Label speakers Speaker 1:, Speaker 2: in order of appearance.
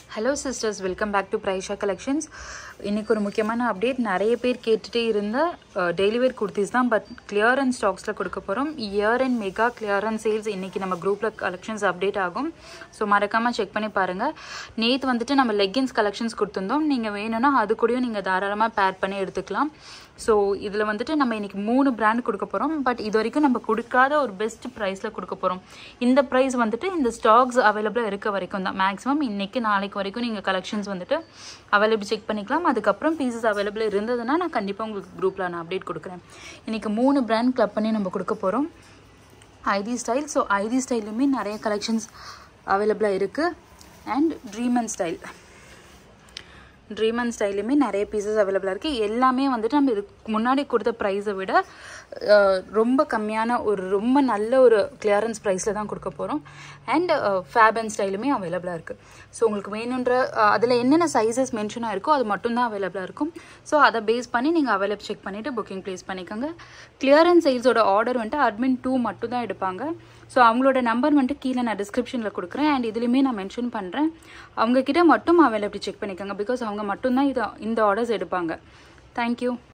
Speaker 1: hello sisters welcome back to Praisha collections இன்றைக்கி ஒரு முக்கியமான அப்டேட் நிறைய பேர் கேட்டுகிட்டே இருந்த டெலிவரி குர்த்திஸ் தான் பட் கிளியரன்ஸ் ஸ்டாக்ஸில் கொடுக்க போகிறோம் year and mega clearance sales இன்றைக்கி நம்ம குரூப்பில் கலெக்ஷன்ஸ் அப்டேட் ஆகும் ஸோ மறக்காமல் செக் பண்ணி பாருங்கள் நேற்று வந்துட்டு நம்ம லெக்கின்ஸ் கலெக்ஷன்ஸ் கொடுத்துருந்தோம் நீங்கள் வேணும்னா அது கூடயும் நீங்கள் தாராளமாக பேர் பண்ணி எடுத்துக்கலாம் ஸோ இதில் வந்துட்டு நம்ம இன்றைக்கி மூணு பிராண்ட் கொடுக்க போகிறோம் பட் இது வரைக்கும் நம்ம கொடுக்காத ஒரு பெஸ்ட் ப்ரைஸில் கொடுக்க போகிறோம் இந்த ப்ரைஸ் வந்துட்டு இந்த ஸ்டாக்ஸ் அவைலபிளாக இருக்க வரைக்கும் தான் மேக்ஸிமம் இன்றைக்கி நாளைக்கு வரைக்கும் நீங்கள் கலெக்ஷன்ஸ் வந்துட்டு அவைலபிள் செக் பண்ணிக்கலாம் அதுக்கப்புறம் பீசஸ் அவைலபிள் இருந்ததுன்னா நான் கண்டிப்பாக உங்களுக்கு குரூப்பில் நான் அப்டேட் கொடுக்குறேன் இன்றைக்கி மூணு பிராண்ட் கிளப் பண்ணி நம்ம கொடுக்க போகிறோம் ஐடி ஸ்டைல் ஸோ ஐடி ஸ்டைலுமே நிறைய கலெக்ஷன்ஸ் அவைலபிளாக இருக்குது அண்ட் ட்ரீமன் ஸ்டைல் ட்ரீமன் ஸ்டைலுமே நிறைய பீசஸ் அவைலபிளாக இருக்குது எல்லாமே வந்துட்டு நம்ம இதுக்கு முன்னாடி கொடுத்த ப்ரைஸை விட ரொம்ப கம்மியான ஒரு ரொம்ப நல்ல ஒரு கிளியரன்ஸ் ப்ரைஸில் தான் கொடுக்க போகிறோம் அண்ட் ஃபேப் அண்ட் ஸ்டைலுமே அவைலபிளாக இருக்குது ஸோ உங்களுக்கு வேணுன்ற அதில் என்னென்ன சைஸஸ் மென்ஷனாக இருக்கோ அது மட்டும்தான் அவைலபிளாக இருக்கும் ஸோ அதை பேஸ் பண்ணி நீங்கள் அவைலபிள் செக் பண்ணிவிட்டு புக்கிங் ப்ளேஸ் பண்ணிக்கோங்க கிளியரன்ஸ் சைஸோட ஆர்டர் வந்துட்டு அட்மின் டூ மட்டும் தான் எடுப்பாங்க ஸோ அவங்களோட நம்பர் வந்துட்டு கீழே நான் டிஸ்கிரிப்ஷனில் கொடுக்குறேன் அண்ட் இதுலேயுமே நான் மென்ஷன் பண்ணுறேன் அவங்கக்கிட்ட மட்டும் அவைலபிள் செக் பண்ணிக்கோங்க பிகாஸ் அவங்க மட்டும்தான் இதை இந்த ஆர்டர்ஸ் எடுப்பாங்க தேங்க்யூ